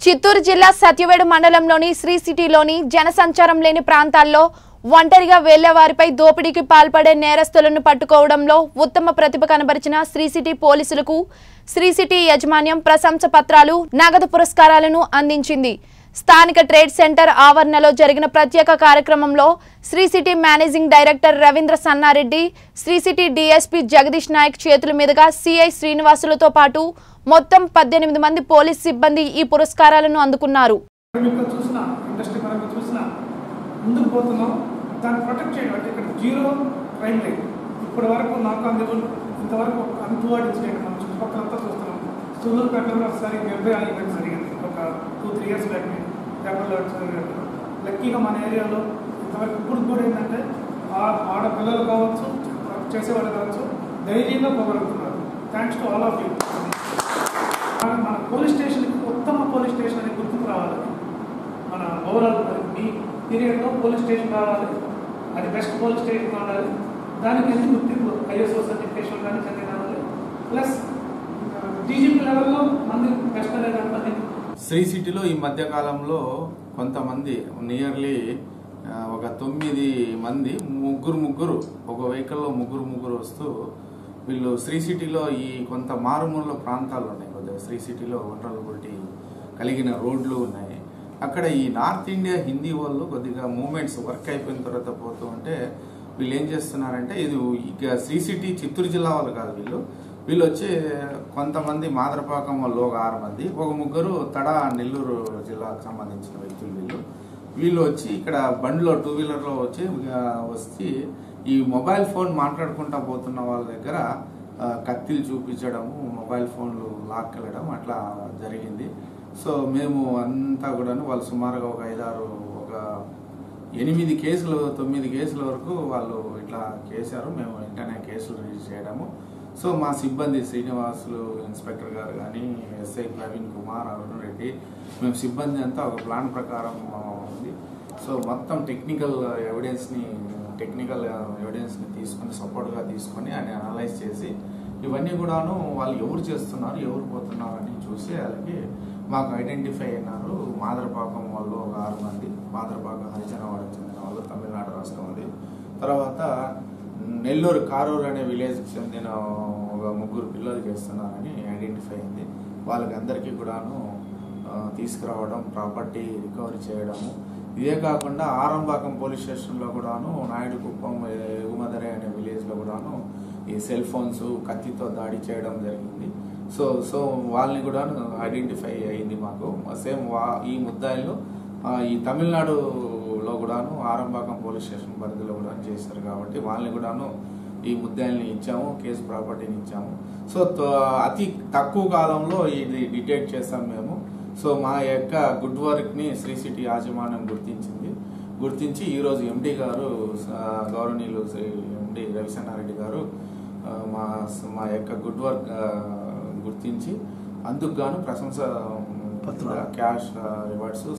చిత్తూరు జిల్లా సత్యవేడు మండలంలోని శ్రీ సిటీలోని జనసంచారం లేని ప్రాంతాల్లో ఒంటరిగా వెళ్లే వారిపై దోపిడీకి పాల్పడే నేరస్తులను పట్టుకోవడంలో ఉత్తమ ప్రతిభ కనబరిచిన శ్రీ సిటీ పోలీసులకు శ్రీ సిటీ యాజమాన్యం ప్రశంస పత్రాలు నగదు పురస్కారాలను అందించింది స్థానిక ట్రేడ్ సెంటర్ ఆవరణలో జరిగిన ప్రత్యేక కార్యక్రమంలో Sri city managing director Ravindra Sannareddy Sri city DSP Jagadish Nayak చేతుల మీదుగా సిఐ శ్రీనివాసులతో పాటు మొత్తం పద్దెనిమిది మంది పోలీస్ సిబ్బంది ఈ పురస్కారాలను అందుకున్నారు ఇక్కడ చూసిన ఇండస్ట్రీ పరంగా చూసిన ముందుకు పోతున్నాం దాన్ని ప్రొటెక్ట్ చేయడం అంటే ఇక్కడ జీరో క్రైమ్ రేట్ ఇప్పటి వరకు నాకు అందులో ఇంతవరకు అంతువాడి ఇన్సిడెంట్ మన చుట్టుపక్కలంతా చూస్తున్నాం సూళ్ళూరుపేటలో ఒకసారి నిర్భయ ఈవెంట్ జరిగింది ఒక టూ త్రీ ఇయర్స్ బ్యాక్ పేపర్లో జరిగినట్టు లక్కీగా మన ఏరియాలో ఇంతవరకు ఇప్పుడు కూడా ఏంటంటే ఆ- ఆడపిల్లలు కావచ్చు చేసేవాళ్ళు కావచ్చు ధైర్యంగా పోగలుగుతున్నారు thanks to all of you మన మన పోలీస్ స్టేషన్కి ఉత్తమ పోలీస్ స్టేషన్ అనే గుర్తింపు రావాలి మన ఓవరాల్ మీ పీరియడ్లో పోలీస్ స్టేషన్ రావాలి అది బెస్ట్ పోలీస్ స్టేషన్ ఉండాలి దానికి ఎందుకు గుర్తింపు ఐఎస్ఓ సర్టిఫికేషన్ కానీ చదివి రావాలి ప్లస్ డీజీపీ లెవెల్లో మంది బెస్ట్ అనేది మంది శ్రీ సిటీలో ఈ మధ్య కాలంలో కొంతమంది నియర్లీ ఒక తొమ్మిది మంది ముగ్గురు ముగ్గురు ఒక వెహికల్లో ముగ్గురు ముగ్గురు వస్తూ వీళ్ళు శ్రీ సిటీలో ఈ కొంత మారుమూల ప్రాంతాలు ఉన్నాయి కొద్దిగా శ్రీ సిటీలో వనరబిలిటీ కలిగిన రోడ్లు ఉన్నాయి అక్కడ ఈ నార్త్ ఇండియా హిందీ వాళ్ళు కొద్దిగా మూమెంట్స్ వర్క్ అయిపోయిన తర్వాత పోతూ ఉంటే వీళ్ళు ఏం చేస్తున్నారంటే ఇది ఇక శ్రీ సిటీ చిత్తూరు జిల్లా వాళ్ళు కాదు వీళ్ళు వీళ్ళు వచ్చి కొంతమంది మాదరపాకం వాళ్ళు ఒక ఆరు మంది ఒక ముగ్గురు తడ నెల్లూరు జిల్లాకు సంబంధించిన వ్యక్తులు వీళ్ళు వీళ్ళు వచ్చి ఇక్కడ బండిలో టూ వీలర్లో వచ్చి ఆ, వచ్చి ఈ మొబైల్ ఫోన్ మాట్లాడుకుంటా పోతున్న వాళ్ళ దగ్గర ఆ, కత్తిలు చూపించడము మొబైల్ ఫోన్లు లాక్కెళ్ళడం అట్లా జరిగింది సో మేము అంతా కూడాను వాళ్ళు సుమారుగా ఒక ఐదారు ఒక ఎనిమిది కేసులు తొమ్మిది కేసుల వరకు వాళ్ళు ఇట్లా చేశారు మేము వెంటనే కేసులు రిజిస్టర్ చేయడము సో మా సిబ్బంది శ్రీనివాసులు ఇన్స్పెక్టర్ గారు కానీ ఎస్ఐ ప్రవీణ్ కుమార్ అరుణ్ రెడ్డి మేము సిబ్బంది అంతా ఒక ప్లాన్ ప్రకారం ఆ, ఉంది సో మొత్తం టెక్నికల్ ఎవిడెన్స్ని టెక్నికల్ ఎవిడెన్స్ని తీసుకొని సపోర్ట్గా తీసుకొని అని అనలైజ్ చేసి ఇవన్నీ కూడాను వాళ్ళు ఎవరు చేస్తున్నారు ఎవరు పోతున్నారు అని చూసి వాళ్ళకి మాకు ఐడెంటిఫై అయినారు మాదరపాకం వాళ్ళు ఒక ఆరు మంది మాదరపాకం హరిజనవాడకు చెందిన వాళ్ళు తమిళనాడు రాష్ట్రం అది తర్వాత నెల్లూరు కారూరు అనే విలేజ్కి చెందిన ఒక ముగ్గురు పిల్లలు చేస్తున్నారని ఐడెంటిఫై అయింది వాళ్ళకి అందరికీ కూడాను ఆ, తీసుకురావడం ప్రాపర్టీ రికవరీ చేయడము ఇదే కాకుండా ఆరంబాకం పోలీస్ స్టేషన్లో కూడాను నాయుడు కుప్పం ఎగుమదరే అనే విలేజ్లో కూడాను ఈ సెల్ ఫోన్స్ కత్తితో దాడి చేయడం జరిగింది సో సో వాళ్ళని కూడా ఐడెంటిఫై అయింది మాకు సేమ్ వా ఈ ముద్దాయిలు ఆ, ఈ తమిళనాడులో కూడాను ఆరంబాకం పోలీస్ స్టేషన్ పరిధిలో కూడా చేశారు కాబట్టి వాళ్ళని కూడాను ఈ ముద్దాయిల్ని ఇచ్చాము కేసు ప్రాపర్టీని ఇచ్చాము సో త- అతి తక్కువ కాలంలో ఇది డిటెక్ట్ చేసాం మేము సో మా యొక్క గుడ్ వర్క్ని శ్రీ సిటీ యాజమాన్యం గుర్తించింది గుర్తించి ఈరోజు ఎండి గారు ఆ, గౌరవనీయులు శ్రీ ఎండి రవిశన్నారెడ్డి గారు ఆ, మా మా యొక్క గుడ్ వర్క్ ఆ, గుర్తించి అందుకు గాను ప్రశంస క్యాష్ రివార్డ్స్